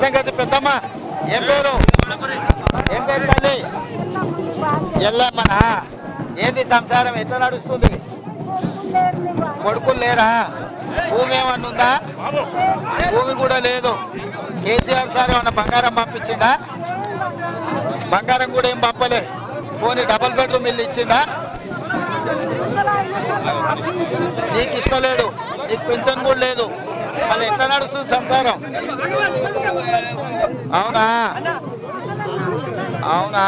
సంగతి పెద్దమ్మ ఏం పేరు ఏం పేరు తల్లి ఎల్లమ్మనా ఏంది సంసారం ఎట్లా నడుస్తుంది కొడుకులు లేరా భూమి ఏమన్నా ఉందా భూమి కూడా లేదు కేసీఆర్ సార్ ఏమన్నా బంగారం పంపించిందా బంగారం కూడా ఏం పంపలే పోనీ డబల్ బెడ్రూమ్ ఇల్లు ఇచ్చిందా నీకు ఇస్తలేడు నీకు పింఛన్ కూడా లేదు మళ్ళీ ఎట్లా నడుస్తుంది సంసారం అవునా అవునా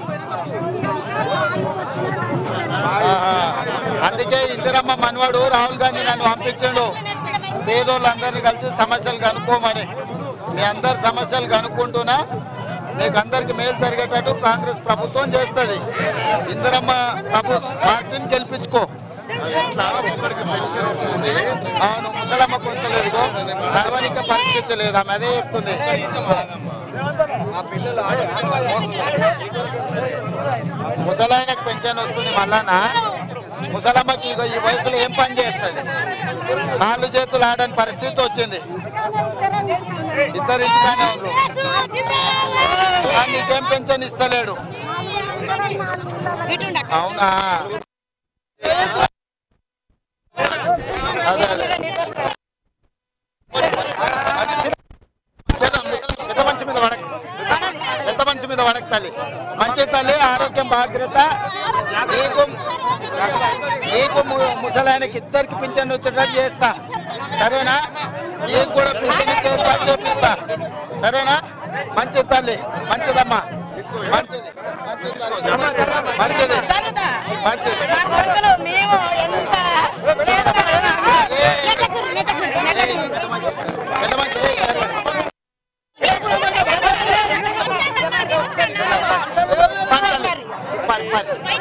ఆహా. అందుకే ఇందిరమ్మ మనవాడు రాహుల్ గాంధీ నన్ను పంపించాడు పేదోళ్ళందరినీ కలిసి సమస్యలు కనుక్కోమని మీ అందరి సమస్యలు కనుక్కుంటూనా మీకు అందరికి మేలు జరిగేటట్టు కాంగ్రెస్ ప్రభుత్వం చేస్తుంది ఇందిరమ్మ ప్రభు పార్టీని గెలిపించుకో అవును ముసలమ్మకు వస్తలేదు ఇగో. నడవనిక పరిస్థితి లేదు ఆమె అదే చెప్తుంది ముసలాయనకు పెన్షన్ వస్తుంది మళ్ళానా ముసలమ్మకి ఇగో ఈ వయసులో ఏం పని చేస్తుంది కాళ్ళు చేతులు ఆడని పరిస్థితి వచ్చింది ఇద్దరు ఇంటికానే ఉన్నారు కానీ నీకేం పెన్షన్ ఇస్తలేడు అవునా అదే అదే చేద్దాం, ముసలి- పెద్ద మనిషి మీద వడక పెద్ద మనిషి మీద వడక తల్లి మంచి తల్లి ఆరోగ్యం బాధ్యత నీకు నీకు ము- ముసలాయనకి ఇద్దరికి పింఛన్ వచ్చేటట్టు చేస్తా సరేనా నీకు కూడా పింఛన్ ఇచ్చే ఏర్పాటు చేపిస్తా సరేనా మంచి తల్లి మంచిదమ్మా మంచిది మంచిది తల్లి. మంచిది మంచిది మా కొడుకులు మేము ఎంత పెద్ద మనిషి పెద్ద మనిషి పని, పని, పని.